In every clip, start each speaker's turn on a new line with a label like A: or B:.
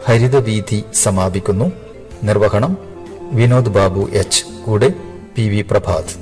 A: ഹരിതവീഥി സമാപിക്കുന്നു നിർവഹണം വിനോദ് ബാബു എച്ച് കൂടെ പി വി പ്രഭാത്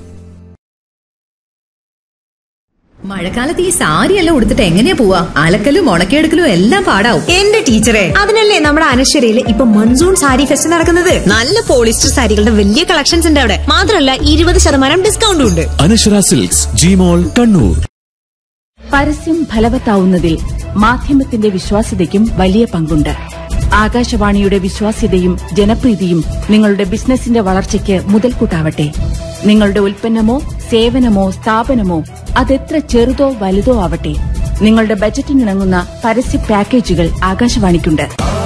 B: മഴക്കാലത്ത് ഈ സാരിയെല്ലാം ഉടുത്തിട്ട് എങ്ങനെയാ പോവാ അലക്കലും ഉണക്കിയെടുക്കലും എല്ലാം പാടാവും
C: എന്റെ ടീച്ചറെ അതിനല്ലേ നമ്മുടെ അനശ്വരയിൽ ഇപ്പൊ മൺസൂൺ സാരി ഫെസ്റ്റ് നടക്കുന്നത് നല്ല പോളിസ്റ്റർ സാരികളുടെ വലിയ കളക്ഷൻസ് ഉണ്ട് അവിടെ മാത്രമല്ല ഇരുപത് ശതമാനം ഡിസ്കൗണ്ടും ഉണ്ട്
D: അനശ്വര സിൽക്സ് ജിമോൾ കണ്ണൂർ
E: പരസ്യം ഫലവത്താവുന്നതിൽ മാധ്യമത്തിന്റെ വിശ്വാസ്യതയ്ക്കും വലിയ പങ്കുണ്ട് ആകാശവാണിയുടെ വിശ്വാസ്യതയും ജനപ്രീതിയും നിങ്ങളുടെ ബിസിനസിന്റെ വളർച്ചയ്ക്ക് മുതൽക്കൂട്ടാവട്ടെ നിങ്ങളുടെ ഉൽപ്പന്നമോ സേവനമോ സ്ഥാപനമോ അതെത്ര ചെറുതോ വലുതോ ആവട്ടെ നിങ്ങളുടെ ബജറ്റിനിണങ്ങുന്ന പരസ്യ പാക്കേജുകൾ ആകാശവാണിക്കുണ്ട്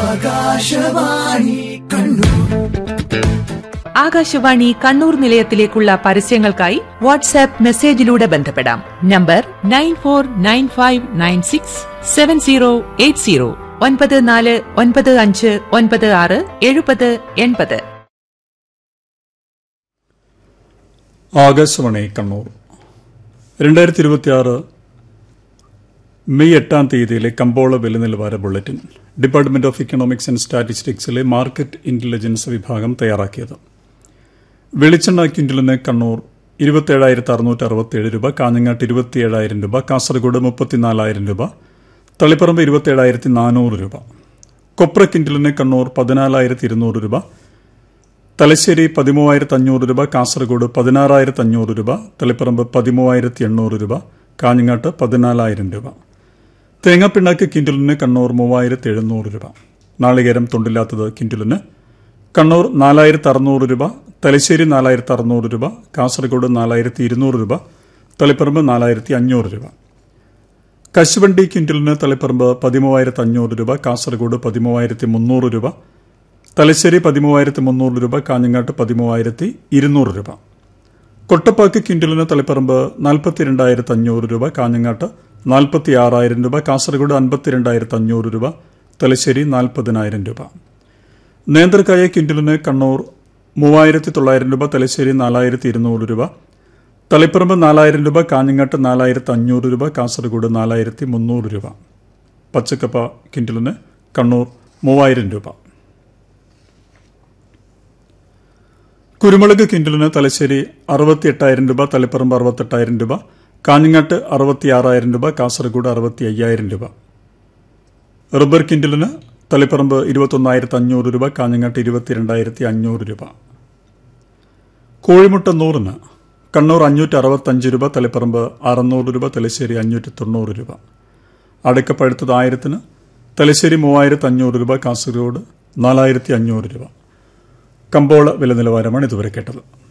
F: ആകാശവാണി കണ്ണൂർ നിലയത്തിലേക്കുള്ള പരസ്യങ്ങൾക്കായി വാട്സാപ്പ് മെസ്സേജിലൂടെ ബന്ധപ്പെടാം number nine four nine five nine six seven zero eight zero ഒൻപത് നാല് ഒൻപത് അഞ്ച് ഒൻപത് ആറ് എഴുപത് എൺപത്
G: ആകാശവാണി കണ്ണൂർ രണ്ടായിരത്തി ഇരുപത്തിയാറ് മെയ് എട്ടാം തീയതിയിലെ കമ്പോള വില നിലവാര bulletin department of economics and സ്റ്റാറ്റിസ്റ്റിക്സിലെ മാർക്കറ്റ് ഇന്റലിജൻസ് വിഭാഗം തയ്യാറാക്കിയത് വെളിച്ചെണ്ണ ക്വിന്റലിന് കണ്ണൂർ ഇരുപത്തിയേഴായിരത്തി അറുന്നൂറ്റി അറുപത്തിയേഴ് രൂപ കാഞ്ഞങ്ങാട്ട് ഇരുപത്തിയേഴായിരം രൂപ കാസർഗോഡ് മുപ്പത്തിനാലായിരം രൂപ തളിപ്പറമ്പ് ഇരുപത്തിയേഴായിരത്തി നാനൂറ് രൂപ കൊപ്ര ക്വിന്റലിന് കണ്ണൂർ പതിനാലായിരത്തി ഇരുന്നൂറ് രൂപ തലശ്ശേരി പതിമൂവായിരത്തി അഞ്ഞൂറ് രൂപ കാസർഗോഡ് പതിനാറായിരത്തി അഞ്ഞൂറ് രൂപ തളിപ്പറമ്പ് പതിമൂവായിരത്തി എണ്ണൂറ് രൂപ കാഞ്ഞങ്ങാട്ട് പതിനാലായിരം രൂപ തേങ്ങാപ്പിണ്ണാക്ക് കിൻഡലിന് കണ്ണൂർ മൂവായിരത്തി എഴുന്നൂറ് രൂപ നാളികേരം തൊണ്ടില്ലാത്തത് കിൻഡലിന് കണ്ണൂർ നാലായിരത്തി അറുന്നൂറ് രൂപ തലശ്ശേരി നാലായിരത്തി അറുന്നൂറ് രൂപ കാസർഗോഡ് നാലായിരത്തി ഇരുന്നൂറ് രൂപ തളിപ്പറമ്പ് നാലായിരത്തി അഞ്ഞൂറ് രൂപ കശുവണ്ടി ക്വിന്റലിന് തളിപ്പറമ്പ് പതിമൂവായിരത്തി അഞ്ഞൂറ് രൂപ കാസർഗോഡ് പതിമൂവായിരത്തി മുന്നൂറ് രൂപ തലശ്ശേരി പതിമൂവായിരത്തി മുന്നൂറ് രൂപ കാഞ്ഞങ്ങാട്ട് പതിമൂവായിരത്തി ഇരുന്നൂറ് രൂപ കൊട്ടപ്പാക്ക് ക്വിന്റലിന് തളിപ്പറമ്പ് നാൽപ്പത്തിരണ്ടായിരത്തി അഞ്ഞൂറ് രൂപ കാഞ്ഞങ്ങാട്ട് നാൽപ്പത്തി ആറായിരം രൂപ കാസർഗോഡ് അൻപത്തിരണ്ടായിരത്തി അഞ്ഞൂറ് രൂപ തലശ്ശേരി നാൽപ്പതിനായിരം രൂപ നേന്ത്രക്കായ ക്വിന്റലിന് കണ്ണൂർ മൂവായിരത്തി തൊള്ളായിരം രൂപ തലശ്ശേരി നാലായിരത്തി ഇരുന്നൂറ് രൂപ തളിപ്പറമ്പ് നാലായിരം രൂപ കാഞ്ഞങ്ങാട്ട് നാലായിരത്തി അഞ്ഞൂറ് രൂപ കാസർഗോഡ് നാലായിരത്തി മുന്നൂറ് രൂപ പച്ചക്കപ്പ ക്വിന്റലിന് കണ്ണൂർ മൂവായിരം രൂപ കുരുമുളക് കിൻഡലിന് തലശ്ശേരി അറുപത്തി എട്ടായിരം രൂപ തളിപ്പറമ്പ് അറുപത്തെട്ടായിരം രൂപ കാഞ്ഞങ്ങാട്ട് അറുപത്തി ആറായിരം രൂപ കാസർഗോഡ് അറുപത്തി അയ്യായിരം രൂപ റബ്ബർ കിൻഡലിന് തളിപ്പറമ്പ് ഇരുപത്തൊന്നായിരത്തി അഞ്ഞൂറ് രൂപ കാഞ്ഞങ്ങാട്ട് ഇരുപത്തിരണ്ടായിരത്തി അഞ്ഞൂറ് രൂപ കോഴിമുട്ട നൂറിന് കണ്ണൂർ അഞ്ഞൂറ്റി അറുപത്തഞ്ച് രൂപ തളിപ്പറമ്പ് അറുന്നൂറ് രൂപ തലശ്ശേരി അഞ്ഞൂറ്റി തൊണ്ണൂറ് രൂപ അടക്കപ്പഴുത്തത് ആയിരത്തിന് തലശ്ശേരി മൂവായിരത്തി അഞ്ഞൂറ് രൂപ കാസർഗോഡ് നാലായിരത്തി അഞ്ഞൂറ് രൂപ കമ്പോള വില നിലവാരമാണ് ഇതുവരെ കേട്ടത്